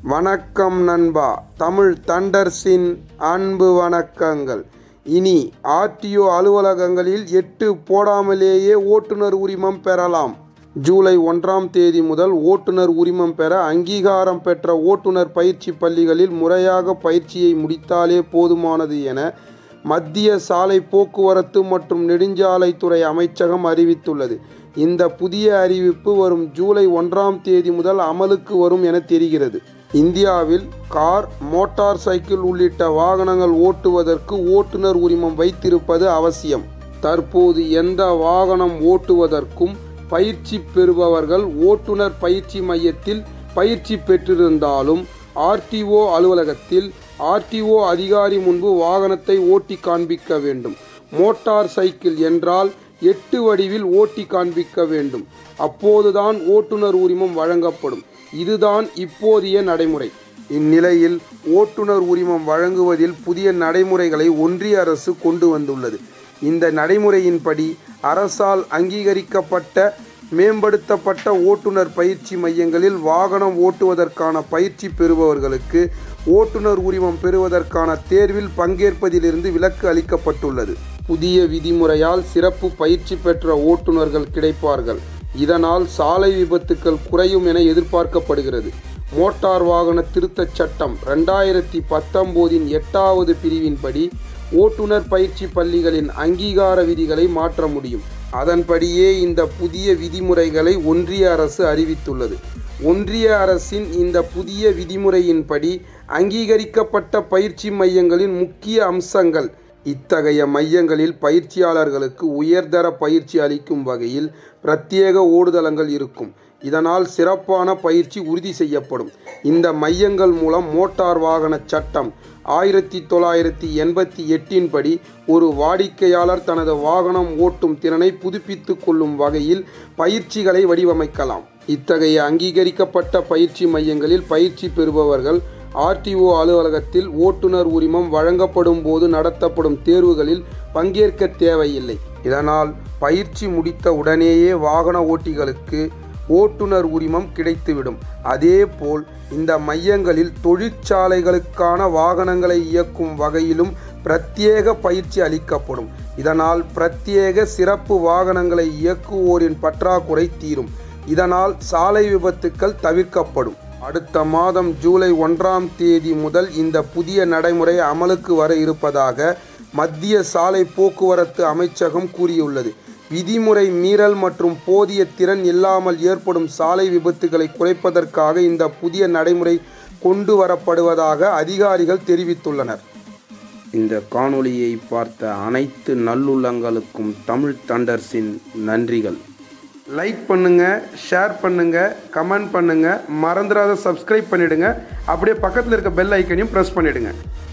வணக்கம் நண்பா தமிழ் தண்டர்ஸின் அன்பு வணக்கங்கள் இனி ஆர்டிஓ அலுவலகங்களில் எட்டு போடாமலேயே ஓட்டுநர் உரிமம் பெறலாம் ஜூலை ஒன்றாம் தேதி முதல் ஓட்டுநர் உரிமம் பெற அங்கீகாரம் பெற்ற ஓட்டுநர் பயிற்சி பள்ளிகளில் முறையாக பயிற்சியை முடித்தாலே போதுமானது என மத்திய சாலை போக்குவரத்து மற்றும் நெடுஞ்சாலைத்துறை அமைச்சகம் அறிவித்துள்ளது இந்த புதிய அறிவிப்பு வரும் ஜூலை ஒன்றாம் தேதி முதல் அமலுக்கு வரும் என தெரிகிறது இந்தியாவில் கார் மோட்டார் சைக்கிள் உள்ளிட்ட வாகனங்கள் ஓட்டுவதற்கு ஓட்டுநர் உரிமம் வைத்திருப்பது அவசியம் தற்போது எந்த வாகனம் ஓட்டுவதற்கும் பயிற்சி பெறுபவர்கள் ஓட்டுநர் பயிற்சி மையத்தில் பயிற்சி பெற்றிருந்தாலும் ஆர்டிஓ அலுவலகத்தில் ஆர்டிஓ அதிகாரி முன்பு வாகனத்தை ஓட்டி காண்பிக்க வேண்டும் மோட்டார் சைக்கிள் என்றால் எட்டு வடிவில் ஓட்டி காண்பிக்க வேண்டும் அப்போதுதான் ஓட்டுநர் உரிமம் வழங்கப்படும் இதுதான் இப்போதைய நடைமுறை இந்நிலையில் ஓட்டுநர் உரிமம் வழங்குவதில் புதிய நடைமுறைகளை ஒன்றிய அரசு கொண்டு வந்துள்ளது இந்த நடைமுறையின்படி அரசால் அங்கீகரிக்கப்பட்ட மேம்படுத்தப்பட்ட ஓட்டுநர் பயிற்சி மையங்களில் வாகனம் ஓட்டுவதற்கான பயிற்சி பெறுபவர்களுக்கு ஓட்டுநர் உரிமம் பெறுவதற்கான தேர்வில் பங்கேற்பதிலிருந்து விலக்கு அளிக்கப்பட்டுள்ளது புதிய விதிமுறையால் சிறப்பு பயிற்சி பெற்ற ஓட்டுநர்கள் கிடைப்பார்கள் இதனால் சாலை விபத்துக்கள் குறையும் என எதிர்பார்க்கப்படுகிறது மோட்டார் வாகன திருத்தச் சட்டம் ரெண்டாயிரத்தி பத்தொம்போதின் எட்டாவது பிரிவின்படி ஓட்டுநர் பயிற்சி பள்ளிகளின் அங்கீகார விதிகளை மாற்ற முடியும் அதன்படியே இந்த புதிய விதிமுறைகளை ஒன்றிய அரசு அறிவித்துள்ளது ஒன்றிய அரசின் இந்த புதிய விதிமுறையின்படி அங்கீகரிக்கப்பட்ட பயிற்சி மையங்களின் முக்கிய அம்சங்கள் இத்தகைய மையங்களில் பயிற்சியாளர்களுக்கு உயர்தர பயிற்சி அளிக்கும் வகையில் பிரத்யேக ஓடுதளங்கள் இருக்கும் இதனால் சிறப்பான பயிற்சி உறுதி செய்யப்படும் இந்த மையங்கள் மூலம் மோட்டார் வாகன சட்டம் ஆயிரத்தி தொள்ளாயிரத்தி எண்பத்தி எட்டின் படி ஒரு வாடிக்கையாளர் தனது வாகனம் ஓட்டும் திறனை புதுப்பித்து கொள்ளும் வகையில் பயிற்சிகளை வடிவமைக்கலாம் இத்தகைய அங்கீகரிக்கப்பட்ட பயிற்சி மையங்களில் பயிற்சி பெறுபவர்கள் ஆர்டிஓ அலுவலகத்தில் ஓட்டுநர் உரிமம் வழங்கப்படும் போது நடத்தப்படும் தேர்வுகளில் பங்கேற்க தேவையில்லை இதனால் பயிற்சி முடித்த உடனேயே வாகன ஓட்டிகளுக்கு ஓட்டுநர் உரிமம் கிடைத்துவிடும் அதேபோல் இந்த மையங்களில் தொழிற்சாலைகளுக்கான வாகனங்களை இயக்கும் வகையிலும் பிரத்யேக பயிற்சி அளிக்கப்படும் இதனால் பிரத்யேக சிறப்பு வாகனங்களை இயக்குவோரின் பற்றாக்குறை தீரும் இதனால் சாலை விபத்துக்கள் தவிர்க்கப்படும் அடுத்த மாதம் ஜூலை ஒன்றாம் தேதி முதல் இந்த புதிய நடைமுறை அமலுக்கு வர இருப்பதாக மத்திய சாலை போக்குவரத்து அமைச்சகம் கூறியுள்ளது விதிமுறை மீறல் மற்றும் போதிய திறன் இல்லாமல் ஏற்படும் சாலை விபத்துகளை குறைப்பதற்காக இந்த புதிய நடைமுறை கொண்டு வரப்படுவதாக அதிகாரிகள் தெரிவித்துள்ளனர் இந்த காணொளியை பார்த்த அனைத்து நல்லுள்ளங்களுக்கும் தமிழ் தண்டர்ஸின் நன்றிகள் லைக் பண்ணுங்க ஷேர் பண்ணுங்க கமெண்ட் பண்ணுங்க மறந்துடாத சப்ஸ்கிரைப் பண்ணிடுங்க அப்படியே பக்கத்தில் இருக்க பெல் ஐக்கனையும் ப்ரெஸ் பண்ணிடுங்க